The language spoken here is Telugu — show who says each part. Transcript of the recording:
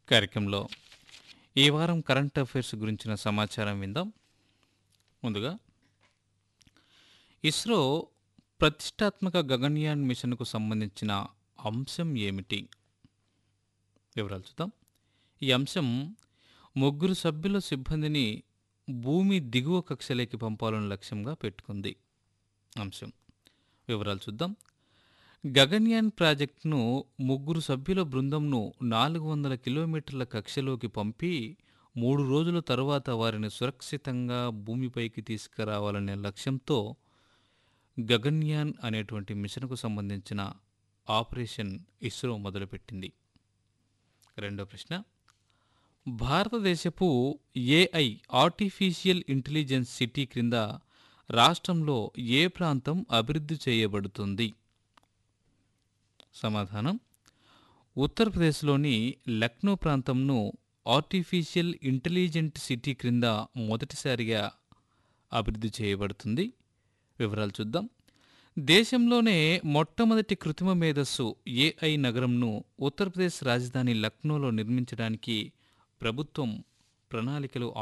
Speaker 1: కార్యక్రమంలో ఈ వారం కరెంట్ అఫైర్స్ గురించిన సమాచారం విందాం ముందుగా ఇస్రో ప్రతిష్టాత్మక గగన్యాన్ మిషన్కు సంబంధించిన అంశం ఏమిటి వివరాలు చూద్దాం ఈ అంశం ముగ్గురు సభ్యుల సిబ్బందిని భూమి దిగువ కక్షలోకి పంపాలని లక్ష్యంగా పెట్టుకుంది అంశం వివరాలు చూద్దాం గగన్యాన్ ప్రాజెక్టును ముగ్గురు సభ్యుల బృందంను నాలుగు వందల కిలోమీటర్ల కక్షలోకి పంపి మూడు రోజుల తరువాత వారిని సురక్షితంగా భూమిపైకి తీసుకురావాలనే లక్ష్యంతో గగన్యాన్ అనేటువంటి మిషన్కు సంబంధించిన ఆపరేషన్ ఇస్రో మొదలుపెట్టింది రెండో ప్రశ్న భారతదేశపు ఏఐ ఆర్టిఫిషియల్ ఇంటెలిజెన్స్ సిటీ క్రింద రాష్ట్రంలో ఏ ప్రాంతం అభివృద్ధి చేయబడుతుంది సమాధానం ఉత్తరప్రదేశ్లోని లక్నో ప్రాంతంను ఆర్టిఫిషియల్ ఇంటెలిజెంట్ సిటీ క్రింద మొదటిసారిగా అభివృద్ధి చేయబడుతుంది వివరాలు చూద్దాం దేశంలోనే మొట్టమొదటి కృత్రిమ మేధస్సు ఏఐ నగరంను ఉత్తరప్రదేశ్ రాజధాని లక్నోలో నిర్మించడానికి ప్రభుత్వం ప్రణాళికలు